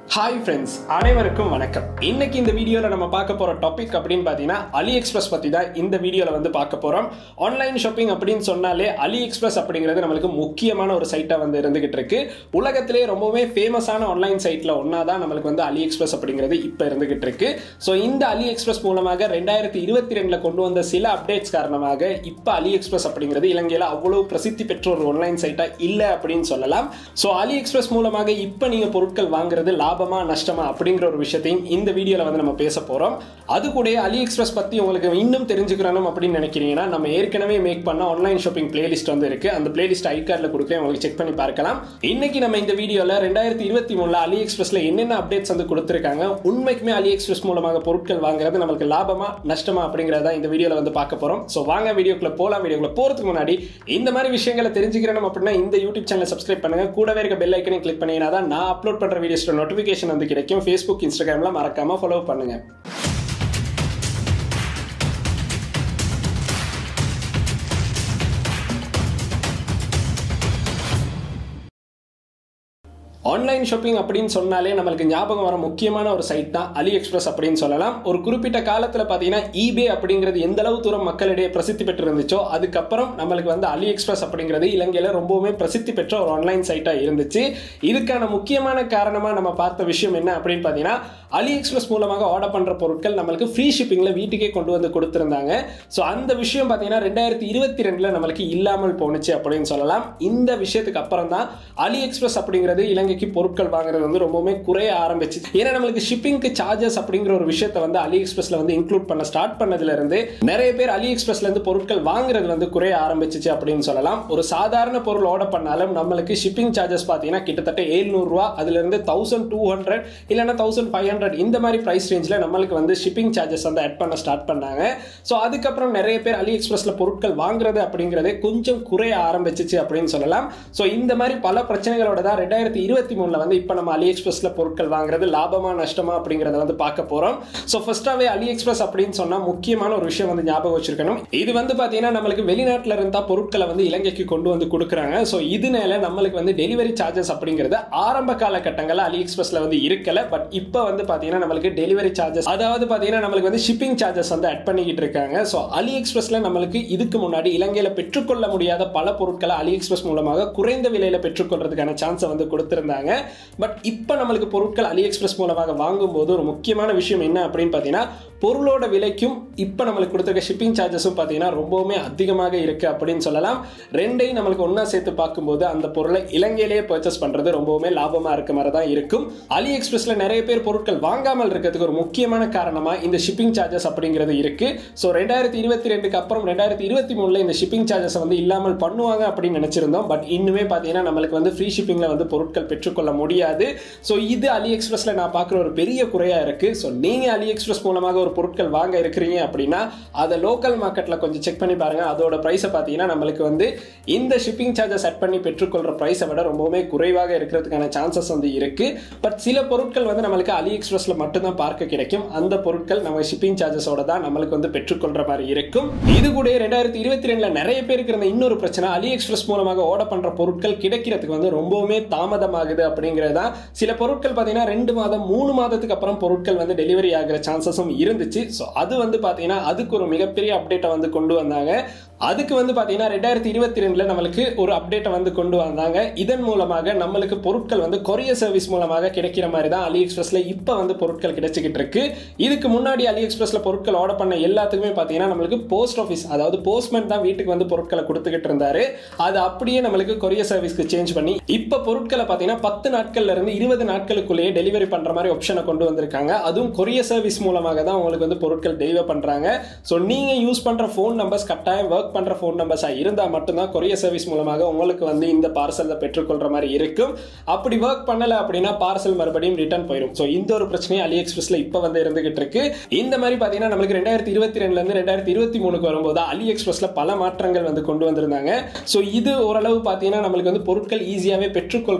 Hi friends அனைவருக்கும் வணக்கம் இன்னைக்கு இந்த வீடியோவில் நம்ம பார்க்க போகிற டாபிக் அப்படின்னு பார்த்தீங்கன்னா அலி எக்ஸ்பிரஸ் பற்றி தான் இந்த வீடியோவில் வந்து பார்க்க போகிறோம் ஆன்லைன் ஷாப்பிங் அப்படின்னு சொன்னாலே அலி எக்ஸ்பிரஸ் அப்படிங்கிறது நம்மளுக்கு முக்கியமான ஒரு சைட்டாக வந்து இருந்துகிட்டு இருக்கு உலகத்திலே ரொம்பவே ஃபேமஸான ஆன்லைன் சைட்டில் ஒன்றா தான் நம்மளுக்கு வந்து அலி எக்ஸ்பிரஸ் அப்படிங்கிறது இப்போ இருந்துகிட்டு இருக்கு ஸோ இந்த அலி எக்ஸ்பிரஸ் மூலமாக ரெண்டாயிரத்தி இருபத்தி ரெண்டில் கொண்டு வந்த சில அப்டேட்ஸ் காரணமாக இப்போ அலி எக்ஸ்பிரஸ் அப்படிங்கிறது இலங்கையில் அவ்வளோ பிரசித்தி பெற்ற ஒரு ஆன்லைன் சைட்டாக இல்லை அப்படின்னு சொல்லலாம் ஸோ அலி எக்ஸ்பிரஸ் மூலமாக இப்போ நீங்கள் பொருட்கள் வாங்குறது லாபமா நஷ்டமா அப்படிங்கிற ஒரு விஷயத்தையும் இந்த வீடியோவில் வந்து நம்ம பேச போகிறோம் அது கூட அலி எக்ஸ்பிரஸ் பற்றி உங்களுக்கு இன்னும் தெரிஞ்சுக்கணும் அப்படின்னு நினைக்கிறீங்கன்னா நம்ம ஏற்கனவே மேக் பண்ண ஆன்லைன் ஷாப்பிங் பிளேலிஸ்ட் வந்து இருக்கு அந்த பிளேலிஸ்ட் ஐ கார்டில் கொடுக்குறேன் உங்களுக்கு செக் பண்ணி பார்க்கலாம் இன்னைக்கு நம்ம இந்த வீடியோவில் ரெண்டாயிரத்தி இருபத்தி மூணில் அலி எக்ஸ்பிரஸ்ல என்னென்ன அப்டேட்ஸ் வந்து கொடுத்துருக்காங்க உண்மைக்குமே அலி எக்ஸ்பிரஸ் மூலமாக பொருட்கள் வாங்குறது நம்மளுக்கு லாபமா நஷ்டமா அப்படிங்கிறத இந்த வீடியோவில் வந்து பார்க்க போகிறோம் ஸோ வாங்க வீடியோக்குள்ள போகலாம் வீடியோக்குள்ள போகிறதுக்கு முன்னாடி இந்த மாதிரி விஷயங்களை தெரிஞ்சுக்கிறணும் அப்படின்னா இந்த யூடியூப் சேனலை சப்ஸ்கிரைப் பண்ணுங்க கூடவே இருக்க பெல் ஐக்கனையும் கிளிக் பண்ணீங்கன்னா தான் நான் அப்லோட் பண்ணுற வீடியோஸோட நோட்டிஃபிகேஷன் வந்து கிடைக்கும் ஃபேஸ்புக் இன்ஸ்டாகிராமில் மறக்காம ஃபாலோ பண்ணுங்க ஆன்லைன் ஷாப்பிங் அப்படின்னு சொன்னாலே நம்மளுக்கு ஞாபகம் வர முக்கியமான ஒரு சைட் தான் அலி எக்ஸ்பிரஸ் அப்படின்னு சொல்லலாம் ஒரு குறிப்பிட்ட காலத்தில் பார்த்தீங்கன்னா ஈபே அப்படிங்கிறது எந்த அளவு தூரம் மக்களிடையே பிரசித்தி பெற்று இருந்துச்சோ அதுக்கப்புறம் நம்மளுக்கு வந்து அலி எக்ஸ்பிரஸ் அப்படிங்கிறது இலங்கையில் ரொம்பவுமே பிரசித்தி பெற்ற ஒரு ஆன்லைன் சைட்டாக இருந்துச்சு இதுக்கான முக்கியமான காரணமாக நம்ம பார்த்த விஷயம் என்ன அப்படின்னு பார்த்தீங்கன்னா அலி எக்ஸ்பிரஸ் மூலமாக ஆர்டர் பண்ணுற பொருட்கள் நம்மளுக்கு ஃப்ரீ ஷிப்பிங்கில் வீட்டுக்கே கொண்டு வந்து கொடுத்துருந்தாங்க ஸோ அந்த விஷயம் பார்த்தீங்கன்னா ரெண்டாயிரத்தி இருபத்தி ரெண்டில் நம்மளுக்கு இல்லாமல் போணுச்சு அப்படின்னு சொல்லலாம் இந்த விஷயத்துக்கு அப்புறம் தான் அலி எக்ஸ்பிரஸ் அப்படிங்கிறது இலங்கைக்கு பொருட்கள் வாங்குறது வந்து ரொம்பவுமே குறைய ஆரம்பிச்சு ஏன்னா நம்மளுக்கு ஷிப்பிங்க்கு சார்ஜஸ் அப்படிங்கிற ஒரு விஷயத்தை வந்து அலி எக்ஸ்பிரஸ்ல வந்து இன்க்ளூட் பண்ண ஸ்டார்ட் பண்ணதுல இருந்து நிறைய பேர் அலி எக்ஸ்பிரஸ்ல இருந்து பொருட்கள் வாங்குறது வந்து குறைய ஆரம்பிச்சிச்சு அப்படின்னு சொல்லலாம் ஒரு சாதாரண பொருள் ஆர்டர் பண்ணாலும் நம்மளுக்கு ஷிப்பிங் சார்ஜஸ் பார்த்தீங்கன்னா கிட்டத்தட்ட ஏழ்நூறு ரூபா அதுல இருந்து தௌசண்ட் டூ ஹண்ட்ரட் இல்லைன்னா தௌசண்ட் ஃபைவ் ஹண்ட்ரட் இந்த மாதிரி பிரைஸ் ரேஞ்சில் நம்மளுக்கு வந்து ஷிப்பிங் சார்ஜஸ் வந்து ஆட் பண்ண ஸ்டார்ட் பண்ணாங்க ஸோ அதுக்கப்புறம் நிறைய பேர் அலி எக்ஸ்பிரஸ்ல பொருட்கள் வாங்குறது அப்படிங்கிறதே கொஞ்சம் குறைய ஆரம்பிச்சிச்சு அப்படின்னு சொல்லலாம் ஸோ இந்த மாதிரி பல பிரச்சனைகளோட தான் ரெண்டாயிரத்தி இருபத்தி மூணுல வந்து இப்போ நம்ம அலி எக்ஸ்பிரஸ்ல பொருட்கள் வாங்குறது லாபமா நஷ்டமா அப்படிங்கிறத வந்து பார்க்க போறோம் ஸோ ஃபர்ஸ்டாவே அலி எக்ஸ்பிரஸ் அப்படின்னு சொன்னா முக்கியமான ஒரு விஷயம் வந்து ஞாபகம் வச்சிருக்கணும் இது வந்து பாத்தீங்கன்னா நம்மளுக்கு வெளிநாட்டுல இருந்தா பொருட்களை வந்து இலங்கைக்கு கொண்டு வந்து கொடுக்குறாங்க ஸோ இதனால நம்மளுக்கு வந்து டெலிவரி சார்ஜஸ் அப்படிங்கிறது ஆரம்ப காலகட்டங்களில் அலி எக்ஸ்பிரஸ்ல வந்து இருக்கல பட் இப்போ வந்து பாத்தீங்கன்னா நம்மளுக்கு டெலிவரி சார்ஜஸ் அதாவது பாத்தீங்கன்னா நம்மளுக்கு வந்து ஷிப்பிங் சார்ஜஸ் வந்து ஆட் பண்ணிக்கிட்டு இருக்காங்க ஸோ அலி எக்ஸ்பிரஸ்ல நம்மளுக்கு இதுக்கு முன்னாடி இலங்கையில பெற்றுக்கொள்ள முடியாத பல பொருட்களை அலி எக்ஸ்பிரஸ் மூலமாக குறைந்த விலையில பெற்றுக்கொள்றதுக்கான சான்ஸை வந்து கொடுத்திருந்தாங்க பட் இப்போ நம்மளுக்கு பொருட்கள் அலி எக்ஸ்பிரஸ் மூலமாக வாங்கும்போது ஒரு முக்கியமான விஷயம் என்ன அப்படின்னு பார்த்தீங்கன்னா பொருளோட விலைக்கும் இப்போ நம்மளுக்கு கொடுத்துருக்க ஷிப்பிங் சார்ஜஸும் பார்த்தீங்கன்னா ரொம்பவுமே அதிகமாக இருக்கு அப்படின்னு சொல்லலாம் ரெண்டையும் நம்மளுக்கு ஒன்றா சேர்த்து பார்க்கும்போது அந்த பொருளை இலங்கையிலேயே பர்ச்சேஸ் பண்ணுறது ரொம்பவுமே லாபமாக இருக்க மாதிரி தான் இருக்கும் அலி எக்ஸ்பிரஸ்ல நிறைய பேர் பொருட்கள் வாங்காமல் இருக்கிறதுக்கு ஒரு முக்கியமான காரணமாக இந்த ஷிப்பிங் சார்ஜஸ் அப்படிங்கிறது இருக்கு ஸோ ரெண்டாயிரத்தி இருபத்தி ரெண்டுக்கு அப்புறம் ரெண்டாயிரத்தி இருபத்தி மூணுல இந்த ஷிப்பிங் சார்ஜஸ் வந்து இல்லாமல் பண்ணுவாங்க அப்படின்னு நினைச்சிருந்தோம் பட் இன்னுமே பார்த்தீங்கன்னா நம்மளுக்கு வந்து ஃப்ரீ ஷிப்பிங்கில் வந்து பொருட்கள் பெற்றுக்கொள்ள முடியாது ஸோ இது அலி எக்ஸ்பிரஸ்ல நான் பார்க்குற ஒரு பெரிய குறையா இருக்கு ஸோ நீங்க அலி எக்ஸ்பிரஸ் மூலமாக ஒரு பொருட்கள் வாங்க இருக்கிறீங்க அப்படின்னா அதை லோக்கல் மார்க்கெட்ல கொஞ்சம் செக் பண்ணி பாருங்க அதோட ப்ரைஸை பார்த்தீங்கன்னா நம்மளுக்கு வந்து இந்த ஷிப்பிங் சார்ஜஸ் செட் பண்ணி பெற்றுக்கொள்ற ப்ரைஸை விட ரொம்பவுமே குறைவாக இருக்கிறதுக்கான சான்சஸ் வந்து இருக்கு பட் சில பொருட்கள் வந்து நம்மளுக்கு அலி எக்ஸ்பிரஸ்ல மட்டும்தான் பார்க்க கிடைக்கும் அந்த பொருட்கள் நம்ம ஷிப்பிங் சார்ஜஸோட தான் நம்மளுக்கு வந்து பெற்றுக்கொள்ற மாதிரி இருக்கும் இது கூட ரெண்டாயிரத்தி இருபத்தி ரெண்டுல நிறைய பேருக்கு இருந்த இன்னொரு பிரச்சனை அலி எக்ஸ்பிரஸ் மூலமாக ஆர்டர் பண்ற பொருட்கள் கிடைக்கிறதுக்கு வந்து ரொம்பவுமே தாமதமாகுது அப்படிங்கிறது தான் சில பொருட்கள் பார்த்தீங்கன்னா ரெண்டு மாதம் மூணு மாதத்துக்கு அப்புறம் பொருட்கள் வந்து டெலிவரி ஆகிற சான்சஸும் இருந்துச்சு ஸோ அது வந்து பார்த்தீங்கன்னா அதுக்கு ஒரு மிகப்பெரிய அப்டேட்டை வந்து கொண்டு வந்தாங்க அதுக்கு வந்து பார்த்தீங்கன்னா ரெண்டாயிரத்தி இருபத்தி ரெண்டில் நம்மளுக்கு ஒரு அப்டேட்டை வந்து கொண்டு வந்தாங்க இதன் மூலமாக நம்மளுக்கு பொருட்கள் வந்து கொரியர் சர்வீஸ் மூலமாக கிடைக்கிற மாதிரி தான் அலி எக்ஸ்பிரஸ்ல இப்போ வந்து பொருட்கள் கிடைச்சிக்கிட்டு இருக்கு இதுக்கு முன்னாடி அலி எக்ஸ்பிரஸ்ல பொருட்கள் ஆர்டர் பண்ண எல்லாத்துக்குமே பார்த்தீங்கன்னா நம்மளுக்கு போஸ்ட் ஆஃபீஸ் அதாவது போஸ்ட்மேன் தான் வீட்டுக்கு வந்து பொருட்களை கொடுத்துக்கிட்டு இருந்தாரு அது அப்படியே நம்மளுக்கு கொரியர் சர்வீஸ்க்கு சேஞ்ச் பண்ணி இப்போ பொருட்களை பார்த்தீங்கன்னா பத்து நாட்கள்ல இருந்து இருபது நாட்களுக்குள்ளேயே டெலிவரி பண்ற மாதிரி ஆப்ஷனை கொண்டு வந்திருக்காங்க அதுவும் கொரியர் சர்வீஸ் மூலமாக தான் உங்களுக்கு வந்து பொருட்கள் டெலிவர் பண்றாங்க ஸோ நீங்க யூஸ் பண்ற ஃபோன் நம்பர்ஸ் கட்டாயம் ஒர்க் பண்ற ஃபோன் நம்பர்ஸா இருந்தா மட்டும்தான் கொரியர் சர்வீஸ் மூலமாக உங்களுக்கு வந்து இந்த பார்சலை பெற்றுக்கொள்ற மாதிரி இருக்கும் அப்படி ஒர்க் பண்ணல அப்படின்னா பார்சல் மறுபடியும் ரிட்டர்ன் போயிடும் ஸோ இந்த ஒரு பிரச்சனையும் அலி எக்ஸ்பிரஸ்ல இப்போ வந்து இருந்துகிட்டு இருக்கு இந்த மாதிரி பார்த்தீங்கன்னா நம்மளுக்கு ரெண்டாயிரத்தி இருபத்தி ரெண்டுல இருந்து ரெண்டாயிரத்தி இருபத்தி மூணுக்கு வரும்போது அலி எக்ஸ்பிரஸ்ல பல மாற்றங்கள் வந்து கொண்டு வந்திருந்தாங்க ஸோ இது ஓரளவு பார்த்தீங்கன்னா நம்மளுக்கு வந்து பொருட்கள் ஈஸியாகவே பெற்றுக்கொள்றதுக்கான ஒரு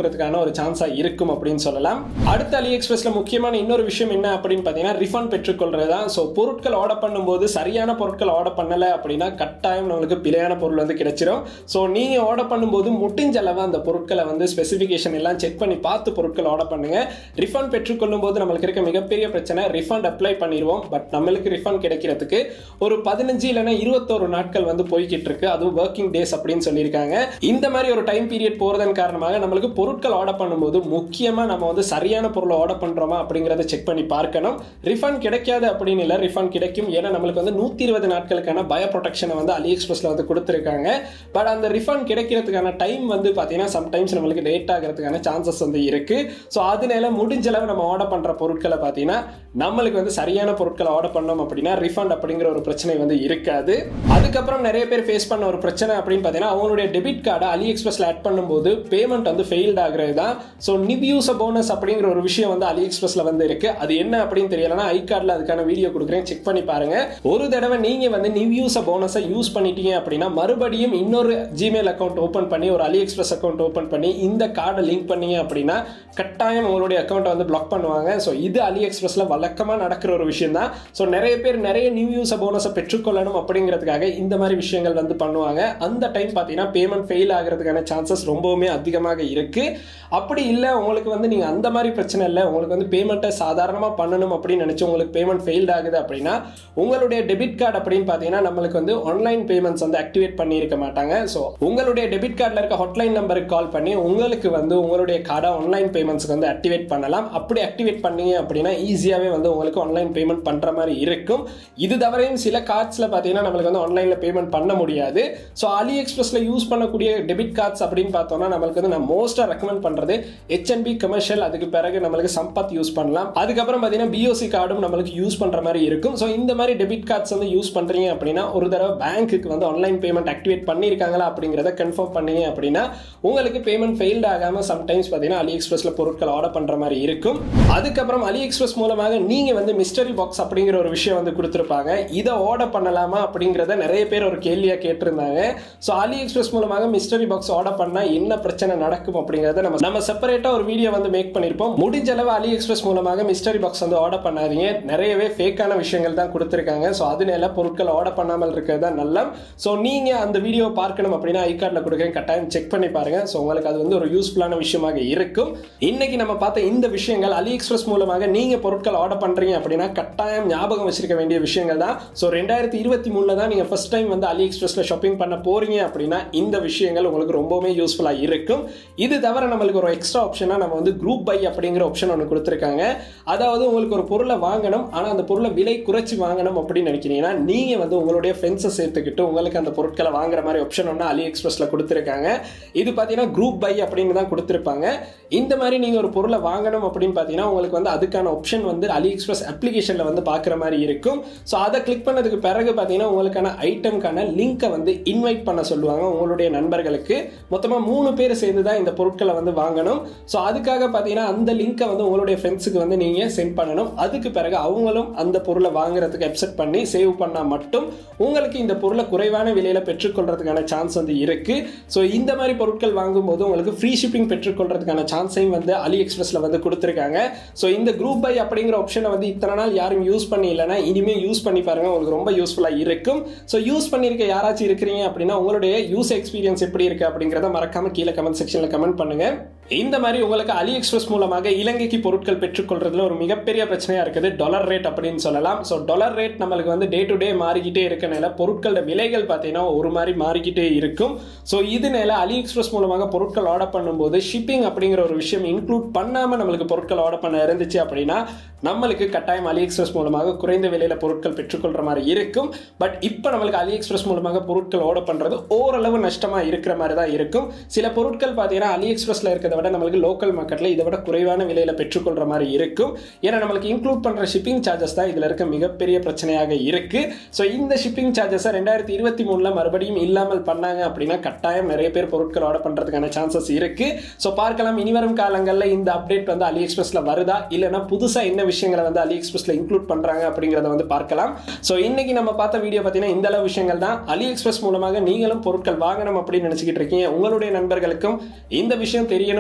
ஒரு சான்ஸாக இருக்கும் அப்படின்னு சொல்லலாம் அடுத்த அலி எக்ஸ்பிரஸ்ல முக்கியமான இன்னொரு விஷயம் என்ன அப்படின்னு பார்த்தீங்கன்னா ரிஃபண்ட் பெற்றுக்கொள்றது தான் ஸோ பொருட்கள் ஆர்டர் பண்ணும்போது சரியான பொருட்கள் ஆர்டர் பண்ணலை அப்படின்னா கட்டாயம் நம்மளுக்கு பிழையான பொருள் வந்து கிடைச்சிரும் ஸோ நீங்கள் ஆர்டர் பண்ணும்போது முடிஞ்ச அளவு அந்த பொருட்களை வந்து ஸ்பெசிஃபிகேஷன் எல்லாம் செக் பண்ணி பார்த்து பொருட்கள் ஆர்டர் பண்ணுங்க ரிஃபண்ட் பெற்றுக்கொள்ளும் போது நம்மளுக்கு இருக்க மிகப்பெரிய பிரச்சனை ரிஃபண்ட் அப்ளை பண்ணிடுவோம் பட் நம்மளுக்கு ரிஃபண்ட் கிடைக்கிறதுக்கு ஒரு பதினஞ்சு இல்லைன்னா இருபத்தோரு நாட்கள் வந்து போய்கிட்டு இருக்கு அதுவும் ஒர்க்கிங் டேஸ் அப்படின்னு சொல்லியிருக்காங்க இந்த மாதிரி ஒரு டைம் பீரியட் போறதன் காரணமாக நம்மளுக்கு பொருட்கள் ஆர்டர் பண்ணும்போது முக்கியமா நம்ம வந்து சரியான பொருளை ஆர்டர் பண்றோமா அப்படிங்கறத செக் பண்ணி பார்க்கணும் ரிஃபண்ட் கிடைக்காது அப்படின்னு இல்லை ரிஃபண்ட் கிடைக்கும் ஏன்னா நம்மளுக்கு வந்து நூத்தி இருபது நாட்களுக்கான பய ப்ரொடெக்ஷனை வந்து அலி எக்ஸ்பிரஸ்ல வந்து கொடுத்துருக்காங்க பட் அந்த ரிஃபண்ட் கிடைக்கிறதுக்கான டைம் வந்து பார்த்தீங்கன்னா சம்டைம்ஸ் நம்மளுக்கு லேட் ஆகிறதுக்கான சான்சஸ் வந்து இருக்கு ஸோ அதனால முடிஞ்ச அளவு நம்ம ஆர்டர் பண்ற பொருட்களை பார்த்தீங்கன்னா நம்மளுக்கு வந்து சரியான பொருட்களை ஆர்டர் பண்ணோம் அப்படின்னா ரிஃபண்ட் அப்படிங்கிற ஒரு பிரச்சனை வந்து இருக்காது அதுக்கப்புறம் நிறைய பேர் ஃபேஸ் பண்ண ஒரு பிரச்சனை அப்படின்னு பார்த்தீங்கன்னா அவங்களுடைய டெபிட் கார்டை அலி எக்ஸ்பிரஸ்ல ஆட் பண்ணும்போது பேமெண்ட் வந்து ஃபெயில்ட் ஆகுறது தான் ஸோ நிவ்யூஸ் போனஸ் அப்படிங்கிற ஒரு விஷயம் வந்து அலி எக்ஸ்பிரஸ்ல வந்து இருக்கு அது என்ன அப்படின்னு தெரியலனா ஐ கார்டில் அதுக்கான வீடியோ கொடுக்குறேன் செக் பண்ணி பாருங்க ஒரு தடவை நீங்க வந்து நிவ்யூஸ் போனஸை யூஸ் பண்ணிட்டீங்க அப்படின்னா மறுபடியும் இன்னொரு ஜிமெயில் அக்கௌண்ட் ஓப்பன் பண்ணி ஒரு அலி எக்ஸ்பிரஸ் அக்கௌண்ட் ஓப்பன் பண்ணி இந்த கார்டை லிங்க் பண்ணீங்க அப்படின்னா கட்டாயம் உங்களுடைய அக்கௌண்ட்டை வந்து பிளாக் பண்ணுவாங்க ஸோ இது அலி எக்ஸ்பிரஸ்ல வழக்கமாக நடக்கிற ஒரு விஷயம் தான் ஸோ நிறைய பேர் நிறைய நியூ யூஸ் போனஸை பெற்றுக்கொள்ளணும் அப்படிங்கிறதுக்காக இந்த மாதிரி விஷயங்கள் வந்து பண்ணுவாங்க அந்த டைம் பார்த்தீங்கன்னா பேமெண்ட் ஃபெயில் ஆகிறதுக்கான சான்சஸ் ரொம்பவுமே அதிகமாக இருக்கு அப்படி இல்லை உங்களுக்கு வந்து நீங்கள் அந்த மாதிரி பிரச்சனை இல்லை உங்களுக்கு வந்து பேமெண்ட்டை சாதாரணமாக பண்ணணும் அப்படின்னு நினச்சி உங்களுக்கு பேமெண்ட் ஃபெயில்ட் ஆகுது அப்படின்னா உங்களுடைய டெபிட் கார்டு அப்படின்னு பார்த்தீங்கன்னா நம்மளுக்கு வந்து ஆன்லைன் பேமெண்ட்ஸ் வந்து ஆக்டிவேட் பண்ணியிருக்க மாட்டாங்க ஸோ உங்களுடைய டெபிட் கார்டில் இருக்க ஹாட்லைன் நம்பருக்கு கால் பண்ணி உங்களுக்கு வந்து உங்களுடைய கார்டை ஆன்லைன் பேமெண்ட்ஸ்க்கு வந்து ஆக்டிவேட் பண்ணலாம் அப்படி ஆக்டிவேட் பண்ணீங்க அப்படின்னா ஈஸியாகவே வந்து உங்களுக்கு ஆன்லைன் பேமெண்ட் பண்ணுற மாதிரி இருக்கும் இது தவிரையும் சில கார்ட்ஸில் பார்த்தீங்கன்னா நம்மளுக்கு வந்து ஆன்லைனில் பேமெண்ட் பண்ண முடியாது ஸோ அலி எக்ஸ்பிரஸில் யூஸ் பண்ணக்கூடிய டெபிட் கார்ட்ஸ் அப்படின்னு பார்த்தோம்னா நம்மளுக்கு வந்து நான் மோஸ்ட்டாக ரெக்கமெண்ட் பண்ணுறது ஹெச்என்பி கமர்ஷியல் அதுக்கு பிறகு நம்மளுக்கு சம்பத் யூஸ் பண்ணலாம் அதுக்கப்புறம் பார்த்தீங்கன்னா பிஓசி கார்டும் நம்மளுக்கு யூஸ் பண்ணுற மாதிரி இருக்கும் ஸோ இந்த மாதிரி டெபிட் கார்ட்ஸ் வந்து யூஸ் பண்ணுறீங்க அப்படின்னா ஒரு தடவை பேங்க்குக்கு வந்து ஆன்லைன் பேமெண்ட் ஆக்டிவேட் பண்ணியிருக்காங்களா அப்படிங்கிறத கன்ஃபார்ம் பண்ணீங்க அப்படின்னா உங்களுக்கு பேமெண்ட் ஃபெயில்ட் ஆகாமல் சம்டைம்ஸ் பார்த்தீங்கன்னா அலி எக்ஸ்பிரஸில் பொருட்கள் ஆர்டர் பண்ணுற மாதிரி இருக்கும் அதுக்கப்புறம் அலி எக்ஸ்பிரஸ் மூலமாக நீங்கள் வந்து மிஸ்டரி பாக்ஸ் அப்படிங்கிற ஒரு விஷயம் வந்து கொடுத்துருப்பாங்க இதை ஆர்டர் பண்ணலாமா அப்படிங்கிறத நிறைய பேர் ஒரு கேள்வியாக கேட்டிருந்தாங்க ஸோ அலி எக்ஸ்பிரஸ் மூலமாக மிஸ்டரி பாக்ஸ் ஆர்டர் பண்ணால் என்ன பிரச்சனை நடக்கும் அப்படிங்கிறத நம்ம நம்ம செப்பரேட்டாக ஒரு வீடியோ வந்து மேக் பண்ணியிருப்போம் முடிஞ்ச அளவு அலி எக்ஸ்பிரஸ் மூலமாக மிஸ்டரி பாக்ஸ் வந்து ஆர்டர் பண்ணாதீங்க நிறையவே ஃபேக்கான விஷயங்கள் தான் கொடுத்துருக்காங்க ஸோ அதனால பொருட்கள் ஆர்டர் பண்ணாமல் இருக்கிறது தான் நல்ல ஸோ நீங்கள் அந்த வீடியோ பார்க்கணும் அப்படின்னா ஐ கார்டில் கொடுக்குறேன் கட்டாயம் செக் பண்ணி பாருங்க ஸோ உங்களுக்கு அது வந்து ஒரு யூஸ்ஃபுல்லான விஷயமாக இருக்கும் இன்னைக்கு நம்ம பார்த்த இந்த விஷயங்கள் அலி எக்ஸ்பிரஸ் மூலமாக நீங்கள் பொருட்கள் ஆர்டர் பண்ணுறீங்க அப்படின்னா கட்டாயம் ஞாபகம் வச்சிருக்க வேண்டிய விஷயங்கள் தான் ஸோ ரெண்டாயிரத்தி இருபத்தி மூணில் தான் நீங்கள் ஃபர்ஸ்ட் டைம் வந்து அலி எக்ஸ்பிரஸில் ஷாப்பிங் பண்ண போறீங்க அப்படின்னா இந்த விஷயங்கள் உங்களுக்கு ரொம்பவுமே யூஸ்ஃபுல்லாக இருக்கும் இது தவிர நம்மளுக்கு ஒரு எக்ஸ்ட்ரா ஆப்ஷனாக நம்ம வந்து குரூப் பை அப்படிங்கிற ஆப்ஷன் ஒன்று கொடுத்துருக்காங்க அதாவது உங்களுக்கு ஒரு பொருளை வாங்கணும் ஆனால் அந்த பொருளை விலை குறைச்சி வாங்கணும் அப்படின்னு நினைக்கிறீங்கன்னா நீங்கள் வந்து உங்களுடைய ஃப்ரெண்ட்ஸை சேர்த்துக்கிட்டு உங்களுக்கு அந்த பொருட்களை வாங்குற மாதிரி ஆப்ஷன் ஒன்று அலி எக்ஸ்பிரஸில் கொடுத்துருக்காங்க இது பார்த்தீங்கன்னா குரூப் பை அப்படின்னு தான் கொடுத்துருப்பாங்க இந்த மாதிரி நீங்கள் ஒரு பொருளை வாங்கணும் அப்படின்னு பார்த்தீங்கன்னா உங்களுக்கு வந்து அதுக்கான ஆப்ஷன் வந்து அலி எக்ஸ்பிரஸ் அப்ளிகேஷனில் வந்து பார்க்குற மாதிரி இருக்கும் ஸோ அதை கிளிக் பண்ணதுக்கு பிறகு பார்த்தீங்கன்னா உங்களுக்கான ஐட்டம்க்கான லிங்கை வந்து இன்வைட் பண்ண சொல்லுவாங்க உங்களுடைய நண்பர்களுக்கு மொத்தமாக மூணு பேர் சேர்ந்து தான் இந்த பொருட்களை வந்து வாங்கணும் ஸோ அதுக்காக பார்த்தீங்கன்னா அந்த லிங்கை வந்து உங்களுடைய ஃப்ரெண்ட்ஸுக்கு வந்து நீங்கள் சென்ட் பண்ணணும் அதுக்கு பிறகு அவங்களும் அந்த பொருளை வாங்குறதுக்கு அக்செப்ட் பண்ணி சேவ் பண்ணால் மட்டும் உங்களுக்கு இந்த பொருளை குறைவான விலையில் பெற்றுக்கொள்றதுக்கான சான்ஸ் வந்து இருக்கு ஸோ இந்த மாதிரி பொருட்கள் வாங்கும்போது உங்களுக்கு ஃப்ரீ ஷிப்பிங் பெற்றுக்கொள்றதுக்கான சான்ஸையும் வந்து அலி எக்ஸ்பிரஸில் வந்து கொடுத்துருக்காங்க ஸோ இந்த குரூப் பை அப்படிங்கிற ஆப்ஷனை வந்து இத்தனை நாள் யாரும் யூஸ் பண்ணி இல்லைன்னா இனிமேல் யூஸ் பண்ணி பாருங்க உங்களுக்கு ரொம்ப யூஸ்ஃபுல்லாக இருக்கும் ஸோ யூஸ் பண்ணியிருக்க யாராச்சும் இருக்கிறீங்க அப்படின்னா உங்களுடைய யூஸ் எக்ஸ்பீரியன்ஸ் எப்படி இருக்கு அப்படிங்கிறத மறக்காம கீழே கமெண்ட் செக்ஷனில் கமெண்ட் பண்ணுங்க இந்த மாதிரி உங்களுக்கு அலி எக்ஸ்பிரஸ் மூலமாக இலங்கைக்கு பொருட்கள் பெற்றுக்கொள்றதுல ஒரு மிகப்பெரிய பிரச்சனையா இருக்குது டாலர் ரேட் அப்படின்னு சொல்லலாம் ஸோ டாலர் ரேட் நம்மளுக்கு வந்து டே டு டே மாறிக்கிட்டே இருக்கனால பொருட்களோட விலைகள் பார்த்தீங்கன்னா ஒரு மாதிரி மாறிக்கிட்டே இருக்கும் ஸோ இதனால அலி எக்ஸ்பிரஸ் மூலமாக பொருட்கள் ஆர்டர் பண்ணும்போது ஷிப்பிங் அப்படிங்கிற ஒரு விஷயம் இன்க்ளூட் பண்ணாமல் நம்மளுக்கு பொருட்கள் ஆர்டர் பண்ண இருந்துச்சு அப்படின்னா நம்மளுக்கு கட்டாயம் அலி எக்ஸ்பிரஸ் மூலமாக குறைந்த விலையில பொருட்கள் பெற்றுக்கொள்ற மாதிரி இருக்கும் பட் இப்போ நம்மளுக்கு அலி எக்ஸ்பிரஸ் மூலமாக பொருட்கள் ஆர்டர் பண்றது ஓரளவு நஷ்டமா இருக்கிற மாதிரி தான் இருக்கும் சில பொருட்கள் பார்த்தீங்கன்னா அலி எக்ஸ்பிரஸ்ல இருக்கிறத விட நம்மளுக்கு லோக்கல் மார்க்கெட்ல இதை விட குறைவான விலையில பெற்றுக்கொள்ற மாதிரி இருக்கும் ஏன்னா நம்மளுக்கு இன்க்ளூட் பண்ற ஷிப்பிங் சார்ஜஸ் தான் இதுல இருக்க மிகப்பெரிய பிரச்சனையாக இருக்கு ஸோ இந்த ஷிப்பிங் சார்ஜஸை ரெண்டாயிரத்தி இருபத்தி மூணுல மறுபடியும் இல்லாமல் பண்ணாங்க அப்படின்னா கட்டாயம் நிறைய பேர் பொருட்கள் ஆர்டர் பண்றதுக்கான சான்சஸ் இருக்கு ஸோ பார்க்கலாம் இனிவரும் காலங்களில் இந்த அப்டேட் வந்து அலி எக்ஸ்பிரஸ்ல வருதா இல்லைன்னா புதுசா என்ன விஷயங்களை வந்து அலி எக்ஸ்பிரஸ்ல இன்க்ளூட் பண்றாங்க அப்படிங்கிறத வந்து பார்க்கலாம் ஸோ இன்னைக்கு நம்ம பார்த்த வீடியோ பார்த்தீங்கன்னா இந்த அளவு விஷயங்கள் தான் அலி எக்ஸ்பிரஸ் மூலமாக நீங்களும் பொருட்கள் வாங்கணும் அப்படின்னு நினைச்சுக்கிட்டு இருக்கீங்க உங்களுடைய நண்பர்களுக்கும் இந்த விஷயம் தெரியணும்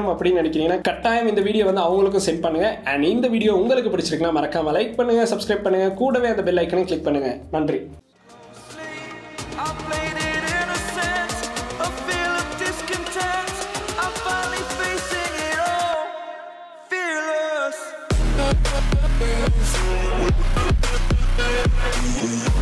வேணும் அப்படின்னு நினைக்கிறீங்கன்னா கட்டாயம் இந்த வீடியோ வந்து அவங்களுக்கும் சென்ட் பண்ணுங்க அண்ட் இந்த வீடியோ உங்களுக்கு பிடிச்சிருக்குன்னா மறக்காம லைக் பண்ணுங்க சப்ஸ்கிரைப் பண்ணுங்க கூடவே அந்த பெல் ஐக்கனை கிளிக் பண்ணுங்க நன்றி I played it innocent, a feel of discontent. I'm finally facing it all, fearless.